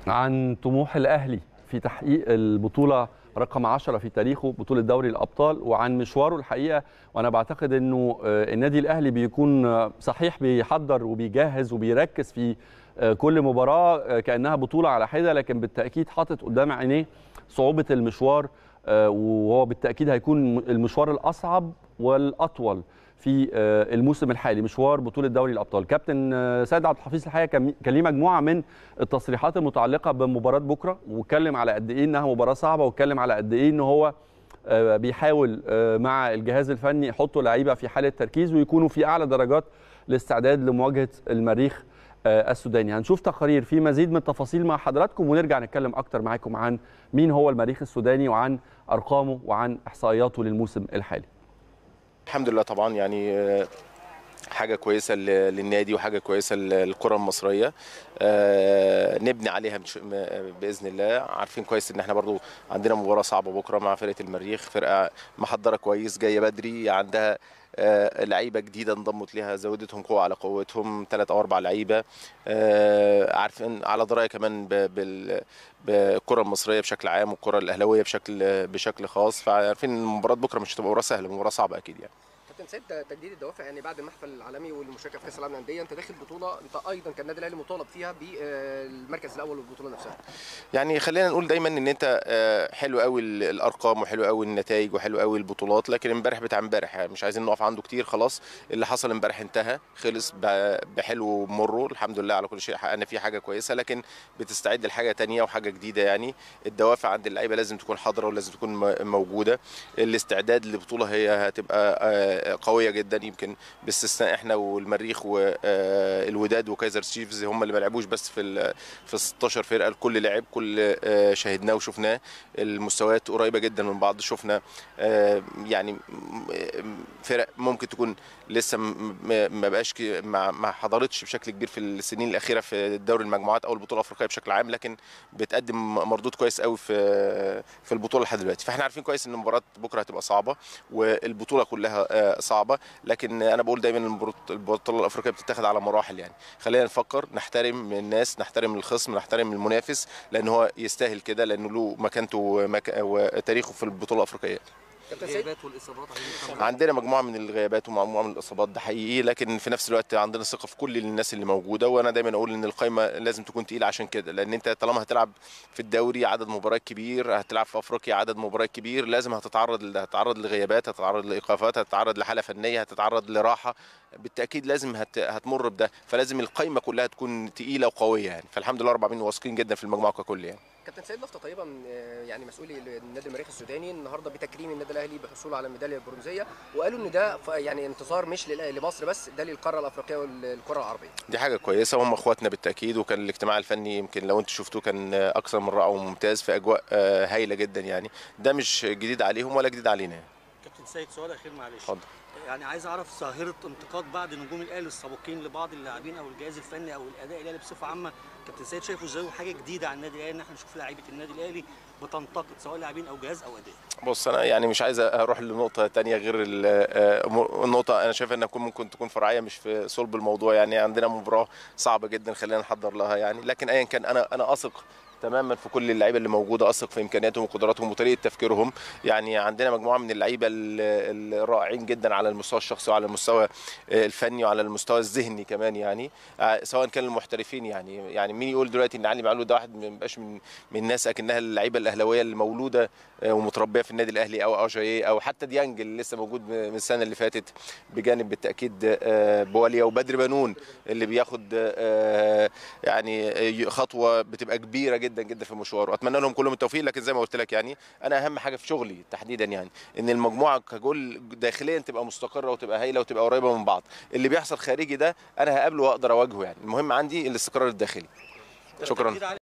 عن طموح الاهلي في تحقيق البطوله رقم 10 في تاريخه بطوله دوري الابطال وعن مشواره الحقيقه وانا بعتقد انه النادي الاهلي بيكون صحيح بيحضر وبيجهز وبيركز في كل مباراه كانها بطوله على حده لكن بالتاكيد حاطط قدام عينيه صعوبه المشوار وهو بالتاكيد هيكون المشوار الاصعب والاطول في الموسم الحالي مشوار بطوله دوري الابطال كابتن سيد عبد الحفيظ الحقيقه كان ليه مجموعه من التصريحات المتعلقه بمباراه بكره واتكلم على قد ايه انها مباراه صعبه واتكلم على قد ايه ان هو بيحاول مع الجهاز الفني يحطوا لعيبه في حاله تركيز ويكونوا في اعلى درجات الاستعداد لمواجهه المريخ السوداني هنشوف تقارير في مزيد من التفاصيل مع حضراتكم ونرجع نتكلم اكتر معاكم عن مين هو المريخ السوداني وعن ارقامه وعن احصائياته للموسم الحالي الحمد لله طبعا يعني حاجه كويسه للنادي وحاجه كويسه للكره المصريه نبني عليها باذن الله عارفين كويس ان احنا برضو عندنا مباراه صعبه بكره مع فرقه المريخ فرقه محضره كويس جايه بدري عندها لعيبه جديده انضمت ليها زودتهم قوه على قوتهم ثلاث او اربع لعيبه عارفين على درايه كمان بالكره المصريه بشكل عام والكره الاهلاويه بشكل بشكل خاص فعارفين ان مباراه بكره مش هتبقى مباراه سهله مباراه صعبه اكيد يعني كابتن سيد تجديد الدوافع يعني بعد المحفل العالمي والمشاركه في كاس العالم للانديه انت داخل بطوله انت ايضا كالنادي الاهلي مطالب فيها بالمركز الاول والبطوله نفسها. يعني خلينا نقول دايما ان انت حلو قوي الارقام وحلو قوي النتائج وحلو قوي البطولات لكن امبارح بتاع امبارح يعني مش عايزين نقف عنده كتير خلاص اللي حصل امبارح انتهى خلص بحلو ومره الحمد لله على كل شيء حققنا فيه حاجه كويسه لكن بتستعد لحاجه ثانيه وحاجه جديده يعني الدوافع عند اللعيبه لازم تكون حاضره ولازم تكون موجوده الاستعداد للبطوله هي هتبقى قويه جدا يمكن باستثناء احنا والمريخ والوداد وكايزر تشيفز هم اللي ما لعبوش بس في في 16 فرقه الكل لعب كل شاهدناه وشفناه المستويات قريبه جدا من بعض شفنا يعني فرق ممكن تكون لسه ما بقاش ما حضرتش بشكل كبير في السنين الاخيره في دوري المجموعات او البطوله الافريقيه بشكل عام لكن بتقدم مردود كويس قوي في في البطوله لحد دلوقتي فاحنا عارفين كويس ان مباراه بكره هتبقى صعبه والبطوله كلها صعبه لكن انا بقول دايما البطوله الافريقيه بتتاخد على مراحل يعني خلينا نفكر نحترم الناس نحترم الخصم نحترم المنافس لان هو يستاهل كده لانه له مكانته وتاريخه في البطوله الافريقيه الغيابات والاصابات عندنا مجموعه من الغيابات ومجموعه من الاصابات ده حقيقي لكن في نفس الوقت عندنا ثقه في كل الناس اللي موجوده وانا دايما اقول ان القائمه لازم تكون تقيله عشان كده لان انت طالما هتلعب في الدوري عدد مباريات كبير هتلعب في افريقيا عدد مباريات كبير لازم هتتعرض هتتعرض لغيابات هتتعرض لايقافات هتتعرض لحاله فنيه هتتعرض لراحه بالتاكيد لازم هت... هتمر بده فلازم القائمه كلها تكون تقيله وقويه يعني فالحمد لله رب العالمين واثقين جدا في المجموعه ككل يعني كابتن سيد لفته طيبه من يعني مسؤولي النادي المريخ السوداني النهارده بتكريم النادي الاهلي بحصوله على الميداليه البرونزيه وقالوا ان ده يعني انتصار مش لمصر بس ده للقاره الافريقيه والكره العربيه. دي حاجه كويسه وهم اخواتنا بالتاكيد وكان الاجتماع الفني يمكن لو انتم شفتوه كان اكثر من رائع وممتاز في اجواء هايله جدا يعني ده مش جديد عليهم ولا جديد علينا. كابتن سيد سؤال اخير معلش. اتفضل. يعني عايز اعرف ظاهره انتقاد بعض نجوم الاهلي السابقين لبعض اللاعبين او الجهاز الفني او الاداء الاهلي بصفه عامه كابتن سيد شايفه ازاي حاجه جديده على النادي الاهلي ان احنا نشوف لاعيبه النادي الاهلي بتنتقد سواء لاعبين او جهاز او اداء بص انا يعني مش عايز اروح لنقطه ثانيه غير النقطه انا شايف انها ممكن تكون فرعيه مش في صلب الموضوع يعني عندنا مباراه صعبه جدا خلينا نحضر لها يعني لكن ايا كان انا انا اثق تماما في كل اللعيبه اللي موجوده اثق في امكانياتهم وقدراتهم وطريقه تفكيرهم يعني عندنا مجموعه من اللعيبه الرائعين جدا على المستوى الشخصي وعلى المستوى الفني وعلى المستوى الذهني كمان يعني سواء كان المحترفين يعني يعني مين يقول دلوقتي ان علي معلول ده واحد ما بيبقاش من من الناس اكنها اللعيبه الاهلاويه اللي مولوده ومتربيه في النادي الاهلي او اجاييه او حتى ديانج اللي لسه موجود من السنه اللي فاتت بجانب بالتاكيد بواليا وبدر بنون اللي بياخد يعني خطوه بتبقى كبيره جدا جدا جدا في مشواره اتمنى لهم كلهم التوفيق لكن زي ما قلت لك يعني انا اهم حاجه في شغلي تحديدا يعني ان المجموعه كجول داخليا تبقى مستقره وتبقى هايله وتبقى قريبه من بعض اللي بيحصل خارجي ده انا هقابله واقدر اواجهه يعني المهم عندي الاستقرار الداخلي شكرا